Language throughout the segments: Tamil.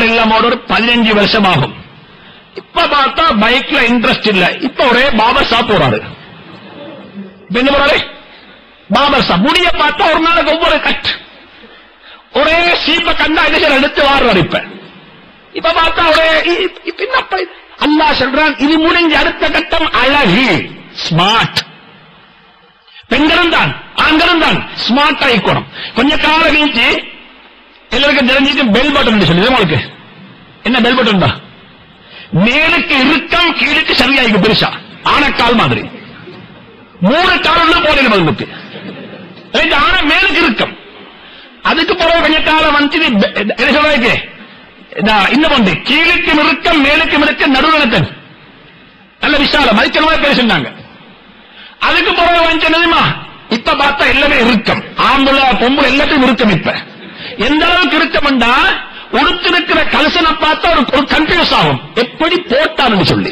கார் இல்லாம ஒரு பதினஞ்சு வருஷம் ஆகும் இப்ப பார்த்தா பைக்ல இன்ட்ரெஸ்ட் இல்ல இப்ப ஒரே பாபர் ஷாப் போறாரு இப்ப என்ன போறாரு பாபர் ஷாப் முடிய பார்த்தா ஒரு நாளைக்கு ஒவ்வொரு கட் ஒரே சீப்ப கண்டா என்ன செய்யற எடுத்து வாடுறாரு இப்ப இப்ப பார்த்தா ஒரே இ- இ- இப்ப என்ன ப- அல்லாஹ் சொல்றான் இது முடிஞ்ச அடுத்த கட்டம் அழகு ஸ்மார்ட் பெண்களும் தான் ஆண்களும் தான் ஸ்மார்ட் ஆயிக்கணும் கொஞ்ச காலம் கழிச்சு எல்லாருக்கும் தெரிஞ்சுட்டு பெல் பட்டன் சொல்லி உங்களுக்கு என்ன பெல் பட்டன் தான் மேலுக்கு இறுக்கம் கீழுக்கு சரியாயிக்கும் பெருசா ஆனக்கால் மாதிரி மூணு காலம் போடல மகளுக்கு ரெண்டு ஆன மேலுக்கு இறுக்கம் அதுக்கு பிறகு கொஞ்ச காலம் வந்து இது பெ- என்ன சொல்றதுக்கு இதா, இன்னும் ஒன்று கீழுக்கு இறுக்கம் மேலுக்கு இறுக்கம் நடுவனத்தன் நல்ல விசாலம் மதிக்கணுமா பேசினாங்க அதுக்கு பிறகு வந்து என்னதுமா இப்ப பார்த்தா எல்லாமே இறுக்கம் ஆம்பளை பொம்பளை எல்லாத்தையும் இறுக்கம் இப்ப எந்த அளவுக்கு இறுக்கம்டா உடுத்திருக்கிற கலசனை பார்த்தா ஒரு ஒரு கன்ஃபியூஸ் ஆகும் எப்படி போட்டான்னு சொல்லி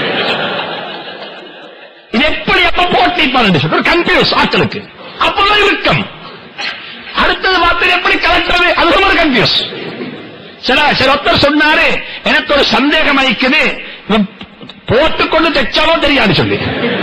இது எப்படி எப்ப போட்டிப்பான்னு சொல்லி ஒரு கன்ஃபியூஸ் ஆட்களுக்கு அப்பதான் இறுக்கம் அடுத்தது பார்த்து எப்படி கலக்கிறது அதுவும் ஒரு கன்ஃபியூஸ் சில சில ஒருத்தர் சொன்னாரு எனக்கு ஒரு சந்தேகம் ஆயிக்குது இவன் போட்டுக்கொண்டு தைச்சாலோ தெரியாது சொல்லி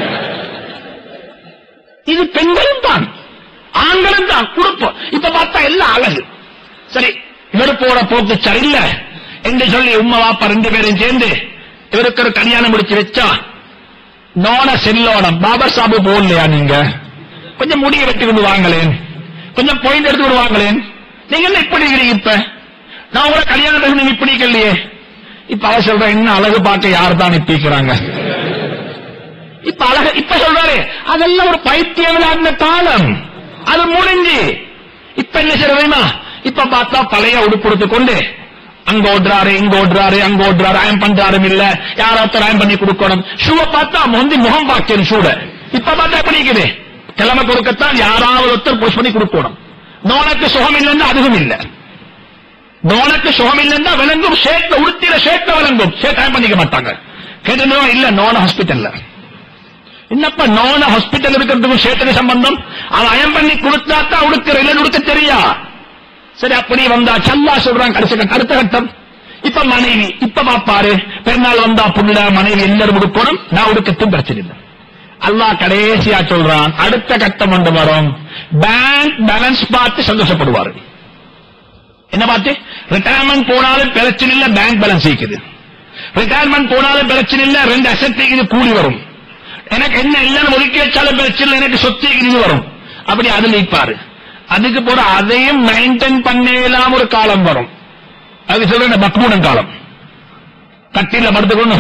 இது பெண்களும் தான் ஆண்களும் தான் கொடுப்போம் இப்ப பார்த்தா எல்லாம் அழகு சரி இவர் போற போக்கு சரியில்லை என்று சொல்லி உம்மா வாப்பா ரெண்டு பேரும் சேர்ந்து இவருக்கு ஒரு கல்யாணம் முடிச்சு வச்சா நோன செல்லோனம் பாபர் சாபு போடலையா நீங்க கொஞ்சம் முடிய வெட்டி கொண்டு வாங்களேன் கொஞ்சம் பாயிண்ட் எடுத்து கொண்டு வாங்களேன் நீங்க என்ன இப்படி இருக்கிறீங்க இப்ப நான் உங்களை கல்யாணம் பண்ணி நீங்க இப்படி இல்லையே இப்ப அவ சொல்ற என்ன அழகு பார்க்க யார் தான் இப்படிக்கிறாங்க இப்ப அழக இப்ப சொல்றாரு அதெல்லாம் ஒரு பைத்தியம் விளையாடின காலம் அது முடிஞ்சு இப்ப என்ன செய்ய தெரியுமா இப்ப பார்த்தா பழைய உடுப்பு கொண்டு அங்க ஓடுறாரு இங்க ஓடுறாரு அங்க ஓடுறாரு அயம் பண்றாரும் இல்ல யாராவது அயம் பண்ணி கொடுக்கணும் ஷூவை பார்த்தா முந்தி முகம் பார்க்கணும் ஷூட இப்ப பார்த்தா எப்படி இருக்குது கிழமை கொடுக்கத்தான் யாராவது ஒருத்தர் புஷ் பண்ணி கொடுக்கணும் நோனக்கு சுகம் இல்லைன்னா அதுவும் இல்ல நோனக்கு சுகம் இல்லைன்னா விளங்கும் ஷேட்ல உடுத்தில ஷேட்ல விளங்கும் ஷேட் அயம் பண்ணிக்க மாட்டாங்க கேட்டு இல்ல நோன ஹாஸ்பிட்டல்ல என்னப்பா நோன ஹாஸ்பிட்டல் இருக்கிறதுக்கும் சேத்தன சம்பந்தம் அவன் அயம் பண்ணி கொடுத்தா தான் உடுக்கிற இல்ல உடுக்க தெரியா சரி அப்படி வந்தா சல்லா சொல்றான் கடைசி கட்டம், அடுத்த கட்டம் இப்ப மனைவி இப்ப பாப்பாரு பெருநாள் வந்தா புள்ள மனைவி எல்லாரும் உடுக்கணும் நான் உடுக்கத்தும் பிரச்சனை இல்லை அல்லாஹ் கடைசியா சொல்றான் அடுத்த கட்டம் ஒன்று வரும் பேங்க் பேலன்ஸ் பார்த்து சந்தோஷப்படுவாரு என்ன பார்த்து ரிட்டையர்மெண்ட் போனாலும் பிரச்சனை இல்ல பேங்க் பேலன்ஸ் இருக்குது ரிட்டையர்மெண்ட் போனாலும் பிரச்சனை இல்ல ரெண்டு அசட் இது கூடி வரும் எனக்கு என்ன இல்லைன்னு ஒதுக்கி வச்சாலும் பிரச்சனை இல்லை, எனக்கு சொத்து இது வரும் அப்படி அது நிற்பாரு அதுக்கு போற அதையும் மெயின்டைன் பண்ணலாம் ஒரு காலம் வரும் அது சொல்ற பக்மூடன் காலம் கட்டில படுத்துக்கொண்டு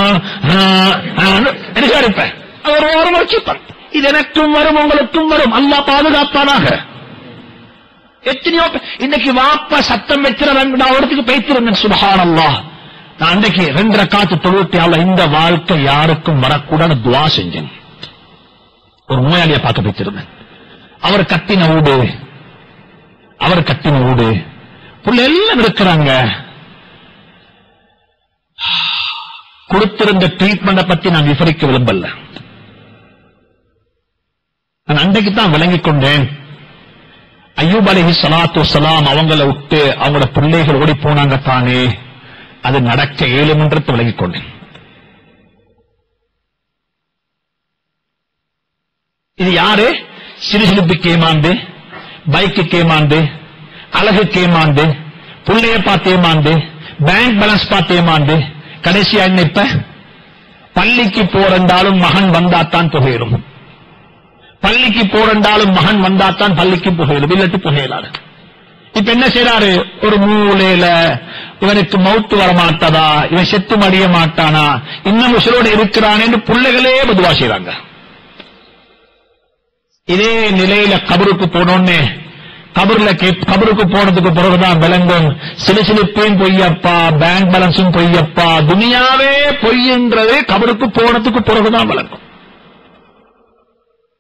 இருப்பேன் ஒரு ஓரம் வச்சுப்பான் இது எனக்கும் வரும் உங்களுக்கும் வரும் அல்லா பாதுகாப்பானாக எத்தனையோ பே- இன்னைக்கு வாப்பா சத்தம் வச்சிட நான் இடத்துக்கு பேசிருந்தேன் சுபஹானல்லா நான் அன்றைக்கு ரெண்டரை காத்து தொழுவத்தி அல்ல இந்த வாழ்க்கை யாருக்கும் வரக்கூடாது துவா செஞ்சேன் ஒரு நோயாளியை பார்க்க போச்சிருந்தேன் அவர் கட்டின வீடு அவர் கட்டின வீடு புள்ள எல்லாம் இருக்கிறாங்க கொடுத்திருந்த ட்ரீட்மெண்ட பத்தி நான் விவரிக்க விரும்பல நான் அன்றைக்கு தான் விளங்கிக் கொண்டேன் ஐயூப் அலைஹி ஸலாத்து வஸலாம் அவங்கள விட்டு அவங்களோட பிள்ளைகள் ஓடி போனாங்க தானே அது நடக்க இயலுமென்றத்தை விளங்கிக் கொண்டேன் இது யாரு சிறுசிலுப்புக்கு ஏமாந்து பைக்கு ஏமாந்து அழகுக்கு ஏமாந்து புள்ளைய பார்த்து ஏமாந்து பேங்க் பேலன்ஸ் பார்த்து ஏமாந்து கடைசியா என்ன இப்ப பள்ளிக்கு போறண்டாலும் மகன் வந்தாத்தான் புகையிடும் பள்ளிக்கு போறண்டாலும் மகன் வந்தாத்தான் பள்ளிக்கு புகையிடும் இல்லட்டு புகையலாரு இப்ப என்ன செய்யறாரு ஒரு மூலையில இவனுக்கு மௌத்து வர மாட்டதா இவன் செத்து மடிய மாட்டானா இன்னும் உசுரோட இருக்கிறானேன்னு பிள்ளைகளே பொதுவா செய்றாங்க இதே நிலையில கபருக்கு போனோன்னு கபர்ல கே- கபருக்கு போனதுக்கு பிறகுதான் விளங்கும் சிலுசிலுப்பையும் பொய்யப்பா பேங்க் பேலன்ஸும் பொய்யப்பா துனியாவே பொய்ன்றது கபருக்கு போனதுக்கு பிறகுதான் விளங்கும்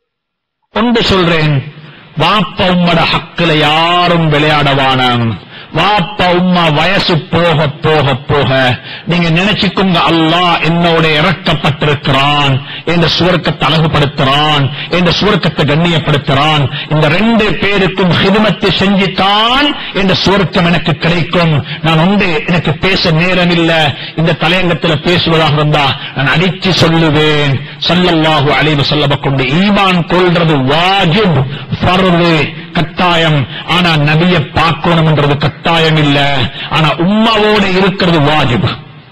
ஒன்று சொல்றேன் வாப்ப உம்மட ஹக்கில யாரும் விளையாடவானாம் வாப்பா உம்மா வயசு போக போக போக நீங்க நினைச்சுக்கோங்க அல்லாஹ் என்னோட இறக்கப்பட்டிருக்கிறான் என்ற சுவர்க்கத்தை அழகுபடுத்துறான் என்ற சுவர்க்கத்தை கண்ணியப்படுத்துறான் இந்த ரெண்டு பேருக்கும் ஹிதமத்தை செஞ்சுத்தான் என்ற சுவர்க்கம் எனக்கு கிடைக்கும் நான் உண்டு எனக்கு பேச நேரம் இல்ல இந்த தலையங்கத்தில் பேசுவதாக இருந்தா நான் அடிச்சு சொல்லுவேன் சல்லல்லாஹு அலைவு சொல்லப்ப கொண்டு ஈமான் கொள்றது வாஜிப் ஃபர்து கட்டாயம் ஆனா நபிய பார்க்கணும்ன்றது கட்டாயம் இல்ல ஆனா உம்மாவோட இருக்கிறது வாஜிப்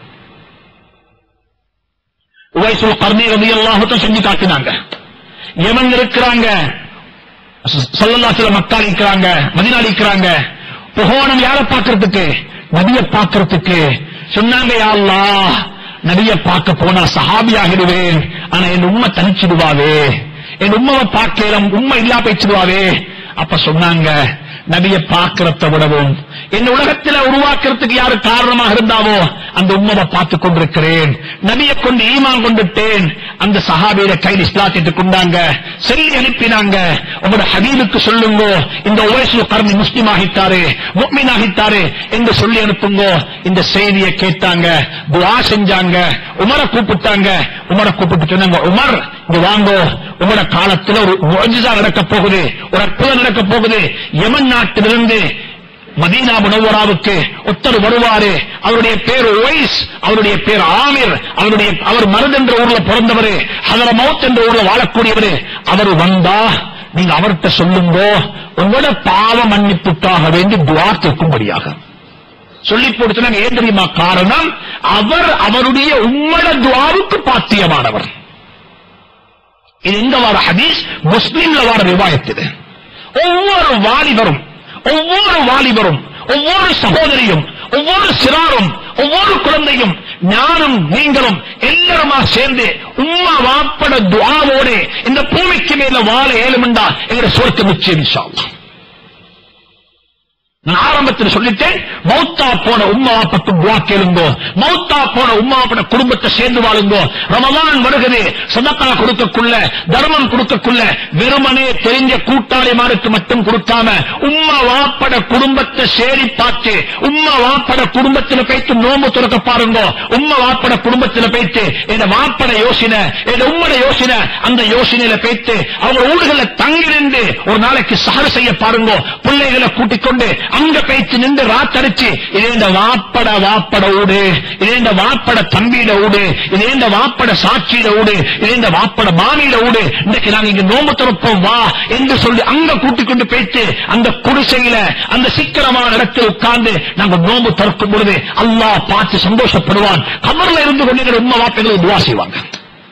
உவைசுல் கர்ணி ரதி அல்லாஹும் செஞ்சு காட்டினாங்க எவன் இருக்கிறாங்க சொல்லல்லா சில மக்கள் இருக்கிறாங்க மதினா இருக்கிறாங்க புகோணம் யாரை பார்க்கறதுக்கு நபிய பார்க்கறதுக்கு சொன்னாங்க யா அல்லாஹ் நபிய பார்க்க போனா சஹாபியாகிடுவேன் ஆனா என் உண்மை தனிச்சிடுவாவே என் உண்மையை பார்க்கலாம் உண்மை இல்லா போயிடுவாவே அப்ப சொன்னாங்க நபிய பார்க்கிறத விடவும் என் உலகத்துல உருவாக்குறதுக்கு யாரு காரணமாக இருந்தாவோ அந்த உண்மையை பார்த்து கொண்டிருக்கிறேன் நபியை கொண்டு ஈமான் கொண்டுட்டேன் அந்த சஹாபியில கையில் இஸ்லாத்திட்டு கொண்டாங்க சொல்லி அனுப்பினாங்க உங்களோட ஹபீபுக்கு சொல்லுங்க இந்த உவைசு கர்மி முஸ்லிம் ஆகிட்டாரு முக்மீன் ஆகிட்டாரு என்று சொல்லி அனுப்புங்க இந்த செய்தியை கேட்டாங்க துவா செஞ்சாங்க உமரை கூப்பிட்டாங்க உமரை கூப்பிட்டு சொன்னாங்க உமர் இங்க வாங்கோ உங்களோட காலத்துல ஒரு முஜிசா நடக்க போகுது ஒரு அற்புதம் நடக்க போகுது யமன் நாட்டிலிருந்து மதீனா முனவராவுக்கு ஒருத்தர் வருவாரு அவருடைய பேர் ஒய்ஸ் அவருடைய பேர் ஆமிர் அவருடைய அவர் மருது என்ற ஊர்ல பிறந்தவர் அதர மௌத் என்ற ஊர்ல வாழக்கூடியவர் அவர் வந்தா நீங்க அவர்கிட்ட சொல்லுங்க உங்களோட பாவ மன்னிப்புக்காக வேண்டி துவா கேட்கும்படியாக சொல்லி கொடுத்தாங்க ஏன் தெரியுமா காரணம் அவர் அவருடைய உம்மட துவாவுக்கு பாத்தியமானவர் இது எங்க வர ஹதீஸ் முஸ்லீம்ல வர ரிவாயத் இது ஒவ்வொரு வாலிபரும் ஒவ்வொரு வாலிபரும் ஒவ்வொரு சகோதரியும் ஒவ்வொரு சிறாரும் ஒவ்வொரு குழந்தையும் ஞானம் நீங்களும் எல்லாருமா சேர்ந்து உம்மா வாப்பட துவாவோடு இந்த பூமிக்கு மேல வாழ ஏழுமெண்டா எங்க சொர்க்க நிச்சயம் இன்ஷா அல்லாஹ். நான் ஆரம்பத்தில் சொல்லிட்டேன் மௌத்தா போன உம்மா வாப்பத்து துவா கேளுங்கோ மௌத்தா போன உம்மா வாப்பட குடும்பத்தை சேர்ந்து வாழுங்கோ ரமலான் வருகிறது சதக்கா கொடுக்கக்குள்ள தர்மம் கொடுக்கக்குள்ள வெறுமனே தெரிஞ்ச கூட்டாளிமாருக்கு மட்டும் கொடுக்காம உம்மா வாப்பட குடும்பத்தை சேரி பார்த்து உம்மா வாப்பட குடும்பத்தில் போயிட்டு நோம்பு துறக்க பாருங்க உம்மா வாப்பட குடும்பத்தில் போயிட்டு என் வாப்பட யோசனை என் உம்மட யோசனை அந்த யோசனையில போயிட்டு அவங்க ஊடுகளை தங்கி நின்று ஒரு நாளைக்கு சஹர் செய்ய பாருங்க பிள்ளைகளை கூட்டிக் கொண்டு அங்க போயிட்டு நின்று ராத்தடிச்சு இதே இந்த வாப்பட வாப்பட ஊடு இதே இந்த வாப்பட தம்பியிட ஊடு இதே இந்த வாப்பட சாட்சியிட ஊடு இதே இந்த வாப்பட மாமியிட ஊடு இன்னைக்கு நாங்க இங்க நோம்பு திறப்போம் வா என்று சொல்லி அங்க கூட்டிக் கொண்டு போயிட்டு அந்த குடிசையில அந்த சிக்கனமான இடத்தில் உட்கார்ந்து நாங்க நோம்பு திறக்கும் பொழுது அல்லாஹ் பார்த்து சந்தோஷப்படுவான் கமர்ல இருந்து கொண்டு எங்க உண்மை வார்த்தைகளை துவா செய்வாங்க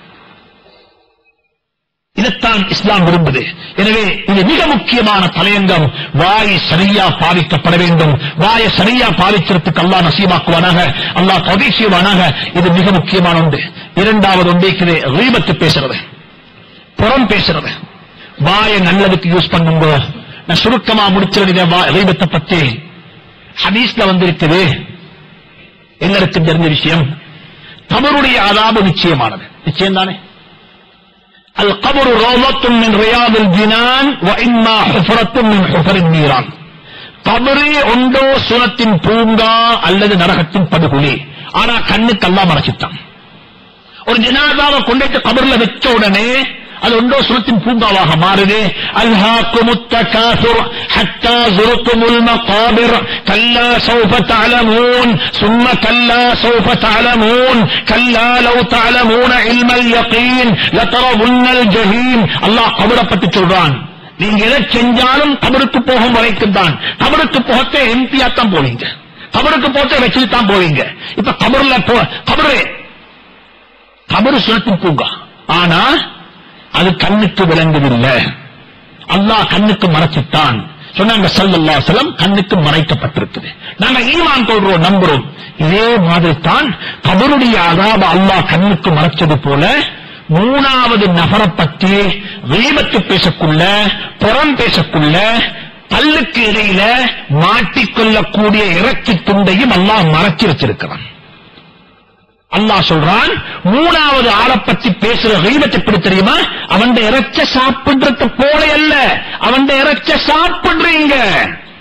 இதைத்தான் இஸ்லாம் விரும்புது எனவே இது மிக முக்கியமான தலையங்கம் வாய் சரியா பாவிக்கப்பட வேண்டும் வாயை சரியா பாவிக்கிறதுக்கு அல்லாஹ் நசீபாக்குவானாக அல்லாஹ் தொகை செய்வானாக இது மிக முக்கியமான ஒன்று இரண்டாவது ஒன்று இருக்குது ரீபத்து பேசுறது புறம் பேசுறது வாயை நல்லதுக்கு யூஸ் பண்ணுங்க நான் சுருக்கமா முடிச்சிருந்த ரீபத்தை பத்தி ஹதீஸ்ல வந்திருக்குது எல்லாருக்கும் தெரிஞ்ச விஷயம் கபருடைய அதாபு நிச்சயமானது நிச்சயம் தானே القبر روضة من رياض الجنان وإما حفرة من حفر النيران கபரே ஒன்றோ சுனத்தின் பூங்கா அல்லது நரகத்தின் படுகொலி ஆனா கண்ணுக்கு எல்லாம் மறைச்சிட்டான் ஒரு ஜனாதாவை கொண்டுட்டு கபர்ல வச்ச உடனே அது ஒன்றோ சுனத்தின் பூங்காவாக மாறுது அல்ஹாக்கும் التكاثر حتى زرتم المقابر كلا سوف تعلمون ثم كلا سوف تعلمون كلا لو تعلمون علم اليقين لترون الجحيم الله قبر பத்தி சொல்றான் நீங்க எதை செஞ்சாலும் கபருக்கு போகும் வரைக்கும் தான் கபருக்கு போகத்தே எம்பியா தான் போவீங்க கபருக்கு போகத்தே வச்சுட்டு தான் போவீங்க இப்ப கபர்ல போ கபரு கபரு சுனத்தின் பூங்கா ஆனா அது கண்ணுக்கு விளங்குதில்லை அல்லாஹ் கண்ணுக்கு மறைச்சிட்டான் சொன்னாங்க சல்லல்லாஹு அலைஹி வஸல்லம் கண்ணுக்கு மறைக்கப்பட்டிருக்குது நாங்க ஈமான் கொள்றோம் நம்புறோம் இதே மாதிரி தான் கபருடைய அதாப அல்லாஹ் கண்ணுக்கு மறைச்சது போல மூணாவது நபரை பற்றி வீபத்து பேசக்குள்ள புறம் பேசக்குள்ள பல்லுக்கு இடையில மாட்டிக்கொள்ளக்கூடிய இறக்கி துண்டையும் அல்லாஹ் மறைச்சு வச்சிருக்கிறான் அல்லாஹ் சொல்றான் மூணாவது ஆளை பத்தி பேசுற கீபத் எப்படி தெரியுமா அவன் இறைச்ச சாப்பிடுறது போல அல்ல அவன் இறைச்ச சாப்பிடுறீங்க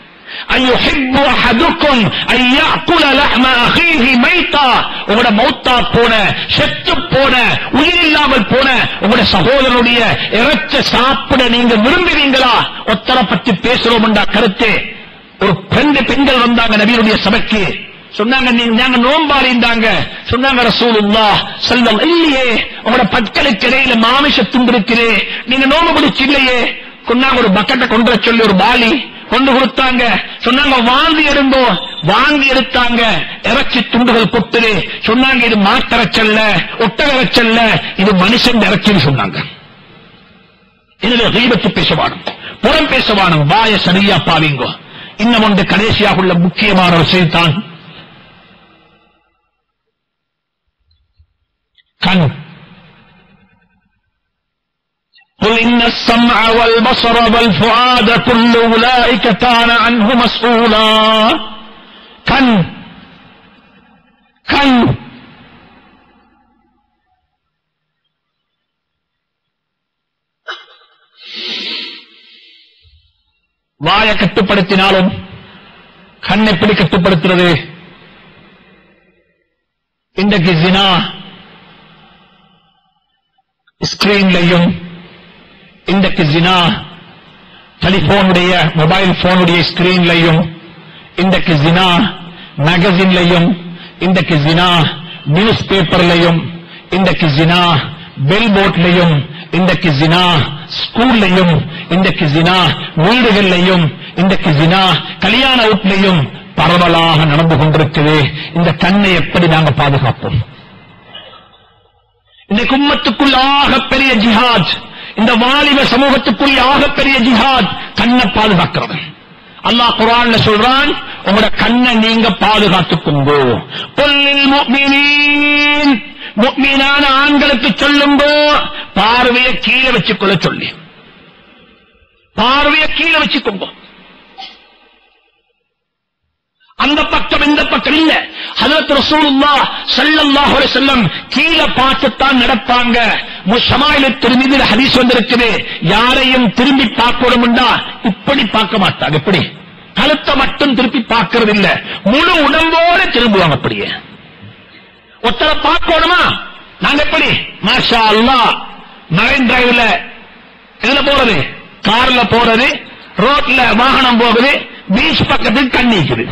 அய்யுஹிப்பு அஹதுக்கும் ஐயஅகுல லஹ்ம அஹீஹி மைத்தா உங்களோட மௌத்தா போன செத்து போன உயிர் இல்லாமல் போன உங்களோட சகோதரனுடைய இறைச்ச சாப்பிட நீங்க விரும்புவீங்களா ஒத்தரை பத்தி பேசுறோம்டா கருத்து ஒரு ரெண்டு பெண்கள் வந்தாங்க நபியுடைய சபைக்கு சொன்னாங்க நீங்க நாங்க நோம்பாளிந்தாங்க சொன்னாங்க ரசூலுல்லாஹ் செல்லம் இல்லையே உங்களோட பற்களுக்கு இடையில மாமிச துண்டு இருக்கிறே நீங்க நோம்பு பிடிச்சு இல்லையே கொண்டாங்க ஒரு பக்கெட்டை கொண்டு வர சொல்லி ஒரு பாலி கொண்டு கொடுத்தாங்க சொன்னாங்க வாந்தி எடுந்தோம் வாங்கி எடுத்தாங்க இறைச்சி துண்டுகள் கொட்டுது சொன்னாங்க இது மாட்டிறைச்சல்ல ஒட்டக இறைச்சல்ல இது மனுஷன் இறைச்சின்னு சொன்னாங்க இதுல தீபத்து பேசவானும் புறம் பேசவானும் வாய சரியா பாவீங்க இன்னும் ஒன்று கடைசியாக உள்ள முக்கியமான ஒரு செய்தித்தான் கண் قل إن السمع والبصر والفؤاد كل أولئك كان عنه مسؤولا கண் கண் வாயை கட்டுப்படுத்தினாலும் கண் எப்படி கட்டுப்படுத்துறது இன்றைக்கு ஜினா ஸ்கிரீன்லையும் இன்றைக்கு ஜினா டெலிபோனுடைய மொபைல் போனுடைய ஸ்கிரீன்லையும் இன்றைக்கு ஜினா மேகசின்லையும் இன்றைக்கு ஜினா நியூஸ் பேப்பர்லையும் இன்றைக்கு ஜினா பெல் போர்ட்லையும் இன்றைக்கு ஜினா ஸ்கூல்லையும் இன்றைக்கு ஜினா வீடுகள்லையும் இன்றைக்கு ஜினா கல்யாண வீட்லையும் பரவலாக நடந்து கொண்டிருக்குது இந்த கண்ணை எப்படி நாங்க பாதுகாப்போம் இன்றைக்கு உம்மத்துக்குள் ஆகப்பெரிய ஜிஹாத் இந்த வாலிப சமூகத்துக்குள் ஆகப்பெரிய ஜிஹாத் கண்ணை பாதுகாக்கிறது அல்லாஹ் குர்ஆன்ல சொல்றான் உங்களோட கண்ணை நீங்க பாதுகாத்துக்கோங்கோ கொல்லில் முஃமினீன் முஃமினான ஆண்களுக்கு சொல்லுங்கோ பார்வையை கீழே வச்சுக்கொள்ள சொல்லி பார்வையை கீழே வச்சுக்கோங்க அந்த பக்கம் இந்த பக்கம் இல்ல ஹதரத் ரசூலுல்லாஹ் ஸல்லல்லாஹு அலைஹி வஸல்லம் கீழே பார்த்துத்தான் நடப்பாங்க முஷமாயில திரும்பிதில் ஹதீஸ் வந்திருக்குது யாரையும் திரும்பி பார்க்கணும்டா இப்படி பார்க்க மாட்டாங்க எப்படி கழுத்தை மட்டும் திருப்பி பார்க்கறது இல்ல முழு உடம்போட திரும்புவாங்க அப்படியே ஒருத்தரை பார்க்கணுமா நாங்க எப்படி மாஷா அல்லாஹ் மரைன் டிரைவ்ல எதுல போறது கார்ல போறது ரோட்ல வாகனம் போகுது பீச் பக்கத்துக்கு கண்ணிக்குது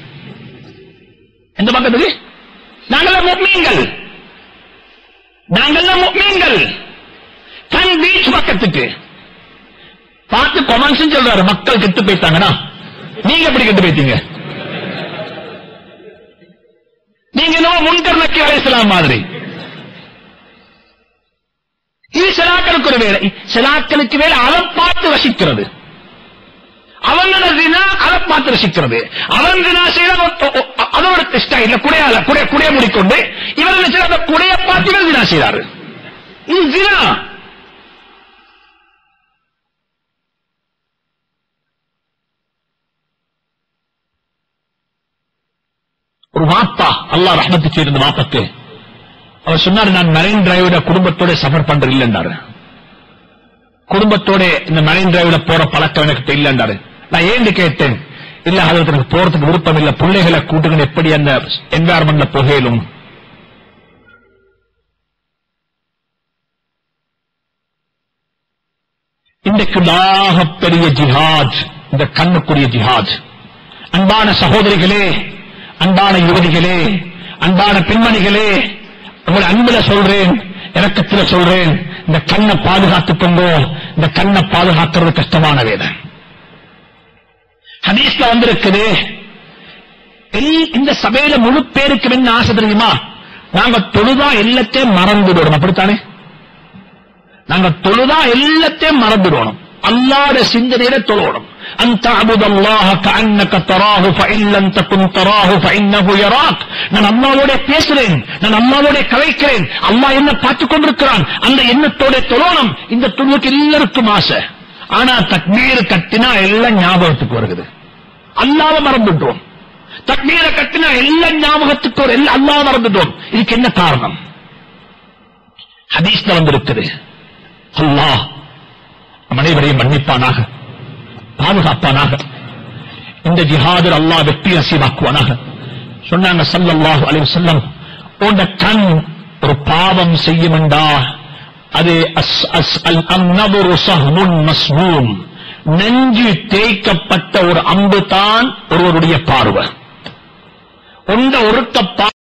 எந்த பக்கத்துக்கு நாங்கெல்லாம் முக்மீன்கள் நாங்கெல்லாம் முக்மீன்கள் கண் பீச் பக்கத்துக்கு பார்த்து கொமன்ஸ் சொல்றாரு மக்கள் கெட்டு போயிட்டாங்கடா நீங்க எப்படி கெட்டு போயிட்டீங்க நீங்க என்னவோ முன்கர் நக்கி அலைசலாம் மாதிரி இது சிலாக்களுக்கு ஒரு வேலை சிலாக்களுக்கு வேலை அதை பார்த்து ரசிக்கிறது அவங்களோட தினா அதை பார்த்து ரசிக்கிறது அவன் தினா செய்யற அதோட ஸ்டைல குடையால குடைய குடைய முடிக்கொண்டு இவர் என்ன செய்யற அந்த குடைய பார்த்து இவர் தினா செய்யறாரு இது தினா ஒரு வாப்பா அல்லாஹ் ரஹ்மத்து செய்திருந்த வாப்பத்து அவர் சொன்னாரு நான் மரைன் டிரைவோட குடும்பத்தோட சஃபர் பண்ற இல்லைன்றாரு குடும்பத்தோட இந்த மரைன் டிரைவ்ல போற பழக்கம் எனக்கு இல்லைன்றாரு நான் ஏன்னு கேட்டேன் இல்ல அதற்கு எனக்கு போறதுக்கு விருப்பம் இல்ல பிள்ளைகளை கூட்டுகள் எப்படி அந்த என்வாரன்மெண்ட்ல புகையிலும் இன்றைக்கு பெரிய ஜிஹாத் இந்த கண்ணுக்குரிய ஜிஹாத் அன்பான சகோதரிகளே அன்பான யுவதிகளே அன்பான பெண்மணிகளே உங்களை அன்புல சொல்றேன் இறக்கத்துல சொல்றேன் இந்த கண்ணை பாதுகாத்துக் கொண்டோ இந்த கண்ணை பாதுகாக்கிறது கஷ்டமான வேலை ஹதீஸ்ல வந்திருக்குது எல்- இந்த சபையில முழு பேருக்கு என்ன ஆசை தெரியுமா நாங்க தொழுதா எல்லாத்தையும் மறந்துடுவோம் அப்படித்தானே நாங்க தொழுதா எல்லாத்தையும் மறந்துடணும் அல்லாட சிந்தனையில தொழணும் அந்த அபுதல்லாஹ கஅன்னக தராஹு ஃபஇன் லம் தகுன் தராஹு ஃபஇன்னஹு யராக் நான் அல்லாஹ்வோட பேசுறேன் நான் அல்லாஹ்வோட கலைக்கிறேன் அல்லாஹ் என்ன பார்த்துக் கொண்டிருக்கிறான் அந்த எண்ணத்தோட தொழணும் இந்த தொழுவுக்கு எல்லாருக்கும் ஆசை ஆனா தக்பீர் கட்டினா எல்லாம் ஞாபகத்துக்கு வருகிறது அல்லாஹ்வை மறந்துட்டோம் தக்பீரை கட்டினா எல்லாம் ஞாபகத்துக்கு வரும் எல்லாம் அல்லாஹ் மறந்துட்டோம் இதுக்கு என்ன காரணம் ஹதீஸ்ல வந்திருக்குது அல்லாஹ் நம் அனைவரையும் மன்னிப்பானாக பாதுகாப்பானாக இந்த ஜிஹாதில் அல்லாஹ் வெற்றி நசீவாக்குவானாக சொன்னாங்க ஸல்லல்லாஹு அலைஹி வஸல்லம் உன்ட கண் ஒரு பாவம் செய்யுமெண்டா அது அஸ் அஸ் அல் அந்நபுரு சஹ்முன் மஸ்மூம் நெஞ்சு தேய்க்கப்பட்ட ஒரு அம்பு தான் ஒருவருடைய பார்வை உண்ட ஒருக்க பா